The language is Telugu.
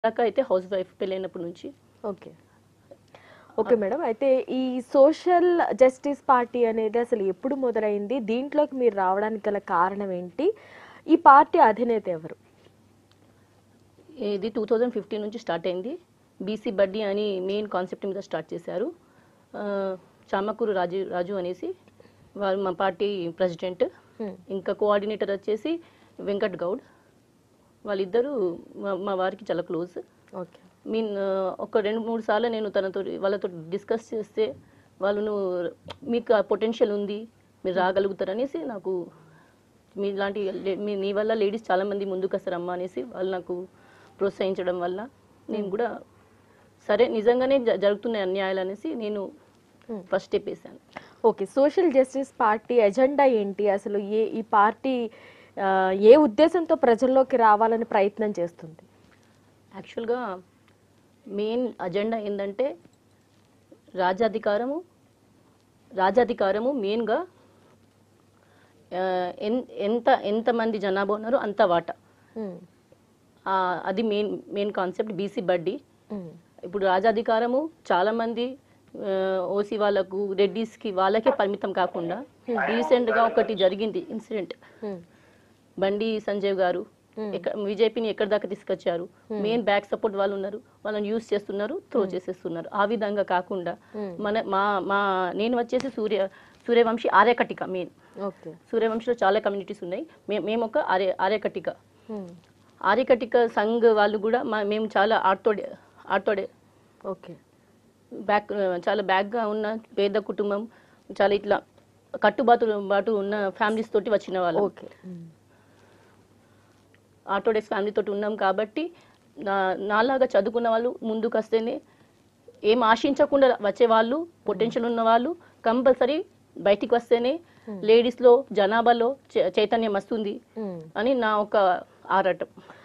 దాకా అయితే హౌస్ వైఫ్ పెళ్ళైనప్పటి నుంచి ఓకే ఓకే మేడం అయితే ఈ సోషల్ జస్టిస్ పార్టీ అనేది అసలు ఎప్పుడు మొదలైంది దీంట్లోకి మీరు రావడానికి గల కారణం ఏంటి ఈ పార్టీ అధినేత ఎవరు ఇది టూ థౌజండ్ ఫిఫ్టీన్ నుంచి స్టార్ట్ అయింది బీసీ బడ్డీ అని మెయిన్ కాన్సెప్ట్ మీద స్టార్ట్ చేశారు ఆ, చామకూరు రాజు రాజు అనేసి వారు మా పార్టీ ప్రెసిడెంట్ Hmm. ఇంకా కోఆర్డినేటర్ వచ్చేసి వెంకట్ గౌడ్ వాళ్ళిద్దరూ మా- మా వారికి చాలా క్లోజ్ ఓకే మీన్ ఒక రెండు మూడు సార్లు నేను తనతో వాళ్ళతో డిస్కస్ చేస్తే వాళ్ళు నువ్వు మీకు ఆ పొటెన్షియల్ ఉంది మీరు రాగలుగుతారు అనేసి నాకు మీలాంటి లే- మీ నీ వల్ల లేడీస్ చాలామంది ముందుకు వస్తారమ్మా అనేసి వాళ్ళు నాకు ప్రోత్సహించడం వల్ల నేను కూడా సరే నిజంగానే జ- జరుగుతున్నాయి అన్యాయాలు అనేసి నేను Hmm. ఫస్ట్ స్టెప్ వేసాను okay social justice party agenda ఏంటి అసలు ఏ ఈ పార్టీ ఆ, ఏ ఉద్దేశంతో ప్రజల్లోకి రావాలని ప్రయత్నం చేస్తుంది యాక్చువల్గా మెయిన్ అజెండా ఏంటంటే రాజాధికారము రాజాధికారము మెయిన్గా ఆ, ఎన్- ఎంత ఎంతమంది జనాభా ఉన్నారో అంత వాటా ఉమ్, ఆ, అది మెయిన్ మెయిన్ కాన్సెప్ట్ బీసీ బడ్డీ ఉమ్, ఇప్పుడు రాజాధికారము చాలామంది ఓసీ వాళ్ళకు రెడ్డిస్కి వాళ్ళకే పరిమితం కాకుండా రీసెంట్గా ఒకటి జరిగింది ఇన్సిడెంట్ ఉమ్, బండి సంజయ్ గారు Hmm. ఎక్కడ బీజేపీని ఎక్కడి దాకా తీసుకొచ్చారు మెయిన్ బ్యాక్ సపోర్ట్ వాళ్ళు ఉన్నారు వాళ్ళని యూస్ చేస్తున్నారు త్రో చేసేస్తున్నారు ఆ విధంగా కాకుండా Hmm. మన మా మా నేను వచ్చేసి సూర్య సూర్యవంశీ ఆర్యకటిక మెయిన్ ఓకే సూర్యవంశిలో చాలా కమ్యూనిటీస్ ఉన్నాయి మే- మేము ఒక ఆర్య ఆర్యకటిక ఉమ్, ఆర్యకటిక సంఘ్ వాళ్ళు కూడా మా మేము చాలా ఆర్తోడే ఆర్తోడే ఓకే బ్యాక్ చాలా బ్యాక్గా ఉన్న పేద కుటుంబం చాలా ఇట్లా కట్టుబాటు బాటు ఉన్న ఫ్యామిలీస్ తోటి వచ్చిన వాళ్ళు ఓకే ఉమ్, ఆటోడెక్స్ ఫ్యామిలీ తోటి ఉన్నాం కాబట్టి నా నాలాగా చదువుకున్న వాళ్ళు ముందుకు వస్తేనే ఏం ఆశించకుండా వచ్చే వాళ్ళు పొటెన్షియల్ ఉన్న వాళ్ళు కంపల్సరీ బయటికి వస్తేనే లేడీస్లో జనాభాలో చై- చైతన్యం వస్తుంది ఉమ్. అని నా ఒక ఆరాటం